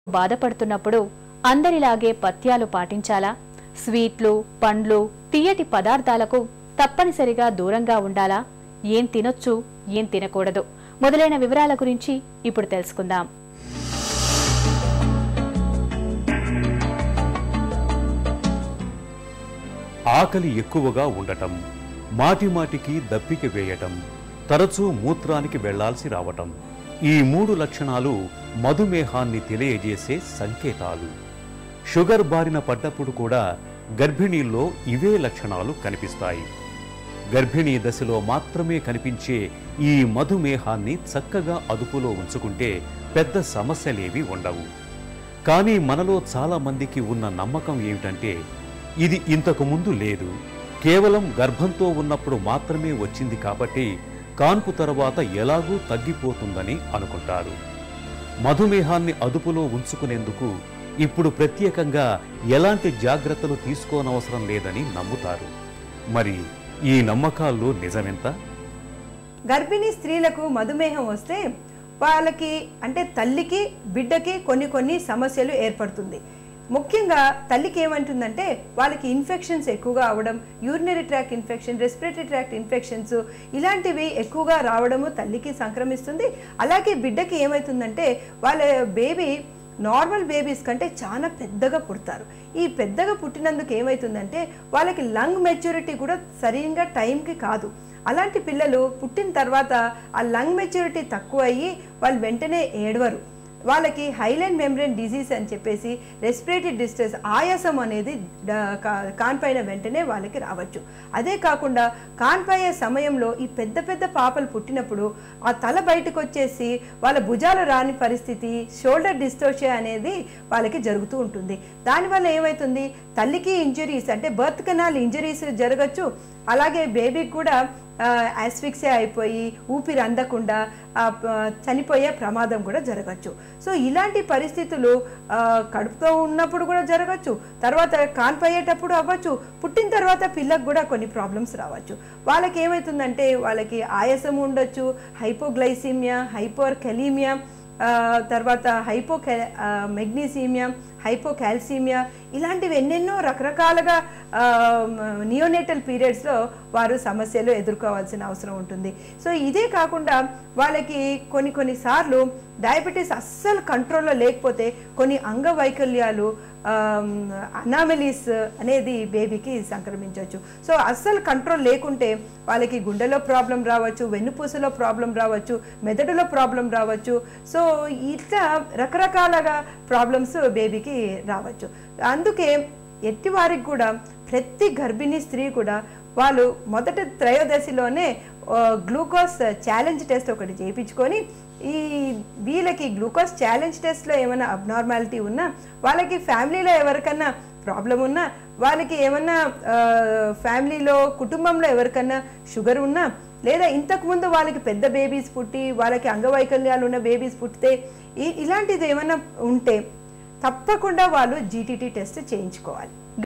బాధపడుతున్నప్పుడు అందరిలాగే పథ్యాలు పాటించాలా స్వీట్లు పండ్లు తీయటి పదార్థాలకు తప్పనిసరిగా దూరంగా ఉండాలా ఏం తినొచ్చు ఏం తినకూడదు మొదలైన వివరాల గురించి ఇప్పుడు తెలుసుకుందాం ఆకలి ఎక్కువగా ఉండటం మాటిమాటికి దప్పిక వేయటం తరచూ మూత్రానికి వెళ్లాల్సి రావటం ఈ మూడు లక్షణాలు మధుమేహాన్ని తెలియజేసే సంకేతాలు షుగర్ బారిన పడ్డప్పుడు కూడా గర్భిణీల్లో ఇవే లక్షణాలు కనిపిస్తాయి గర్భిణీ దశలో మాత్రమే కనిపించే ఈ మధుమేహాన్ని చక్కగా అదుపులో ఉంచుకుంటే పెద్ద సమస్యలేవి ఉండవు కానీ మనలో చాలా మందికి ఉన్న నమ్మకం ఏమిటంటే ఇది ఇంతకు ముందు లేదు కేవలం గర్భంతో ఉన్నప్పుడు మాత్రమే వచ్చింది కాబట్టి కాన్పు తర్వాత ఎలాగూ తగ్గిపోతుందని అనుకుంటారు మధుమేహాన్ని అదుపులో ఉంచుకునేందుకు ఇప్పుడు ప్రత్యేకంగా ఎలాంటి జాగ్రత్తలు తీసుకోనవసరం లేదని నమ్ముతారు మరి ఈ నమ్మకాల్లో నిజమెంత గర్భిణీ స్త్రీలకు మధుమేహం వస్తే వాళ్ళకి అంటే తల్లికి బిడ్డకి కొన్ని కొన్ని సమస్యలు ఏర్పడుతుంది ముఖ్యంగా తల్లికి ఏమంటుందంటే వాళ్ళకి ఇన్ఫెక్షన్స్ ఎక్కువగా అవడం urinary tract infection respiratory tract infections ఇలాంటివి ఎక్కువగా రావడము తల్లికి సంక్రమిస్తుంది అలాగే బిడ్డకి ఏమవుతుందంటే వాళ్ళ బేబీ నార్మల్ బేబీస్ కంటే చాలా పెద్దగా పుడతారు ఈ పెద్దగా పుట్టినందుకు ఏమవుతుందంటే వాళ్ళకి లంగ్ మెచ్యూరిటీ కూడా సరిగ్గా టైంకి కాదు అలాంటి పిల్లలు పుట్టిన తర్వాత ఆ లంగ్ మెచ్యూరిటీ తక్కువ అయ్యి వాళ్ళు వెంటనే ఏడవరు వాళ్ళకి హైలైన్ మెమ్బ్రెయిన్ డిజీజ్ అని చెప్పేసి రెస్పిరేటరీ డిస్ట్రెస్ ఆయాసం అనేది డ- కా- కాన్పైన వెంటనే వాళ్ళకి రావచ్చు అదే కాకుండా కాన్పయ్యే సమయంలో ఈ పెద్ద పెద్ద పాపలు పుట్టినప్పుడు ఆ తల బయటకు వచ్చేసి వాళ్ళ భుజాలు రాని పరిస్థితి షోల్డర్ డిస్టోషియా అనేది వాళ్ళకి జరుగుతూ ఉంటుంది దానివల్ల ఏమవుతుంది తల్లికి ఇంజరీస్ అంటే బర్త్ కెనాల్ ఇంజరీస్ జరగచ్చు అలాగే బేబీకి కూడా యాస్ఫిక్సే అయిపోయి ఊపిరి అందకుండా ఆ, ప- చనిపోయే ప్రమాదం కూడా జరగచ్చు సో ఇలాంటి పరిస్థితులు ఆ, కడుపుతో ఉన్నప్పుడు కూడా జరగచ్చు తర్వాత కాన్పయ్యేటప్పుడు అవ్వచ్చు పుట్టిన తర్వాత పిల్లకు కూడా కొన్ని ప్రాబ్లమ్స్ రావచ్చు వాళ్ళకి ఏమవుతుందంటే వాళ్ళకి ఆయాసం ఉండొచ్చు హైపోగ్లైసీమియా హైపోర్ కెలీమియా ఆ, తర్వాత హైపో మెగ్నీసీమియా హైపోకాల్సీమియా ఇలాంటివి ఎన్నెన్నో రకరకాలుగా నియోనేటల్ పీరియడ్స్లో వారు సమస్యలు ఎదుర్కోవాల్సిన అవసరం ఉంటుంది సో ఇదే కాకుండా వాళ్ళకి కొన్ని కొన్నిసార్లు డయాబెటీస్ అస్సలు కంట్రోల్లో లేకపోతే కొన్ని అంగవైకల్యాలు అనామలీస్ అనేది బేబీకి సంక్రమించవచ్చు సో అస్సలు కంట్రోల్ లేకుంటే వాళ్ళకి గుండెలో ప్రాబ్లం రావచ్చు వెన్నుపూసలో ప్రాబ్లం రావచ్చు మెదడులో ప్రాబ్లం రావచ్చు సో ఇట్లా రకరకాలుగా ప్రాబ్లమ్స్ బేబీకి రావచ్చు అందుకే ఎట్టి వారికి కూడా ప్రతి గర్భిణీ స్త్రీ కూడా వాళ్ళు మొదట త్రయోదశిలోనే ఆ, గ్లూకోజ్ ఛాలెంజ్ టెస్ట్ ఒకటి చేయించుకొని ఈ వీళ్ళకి గ్లూకోజ్ ఛాలెంజ్ టెస్ట్లో ఏమైనా అబ్నార్మాలిటీ ఉన్నా వాళ్ళకి ఫ్యామిలీలో ఎవరికన్నా ప్రాబ్లం ఉన్నా వాళ్ళకి ఏమన్నా ఆ, ఫ్యామిలీలో కుటుంబంలో ఎవరికన్నా షుగర్ ఉన్నా లేదా ఇంతకుముందు వాళ్ళకి పెద్ద బేబీస్ పుట్టి వాళ్ళకి అంగవైకల్యాలు ఉన్న బేబీస్ పుట్టితే ఈ ఇలాంటిది ఏమైనా ఉంటే తప్పకుండా వాళ్ళు జీటీటీ టెస్ట్ చేయించుకోవాలి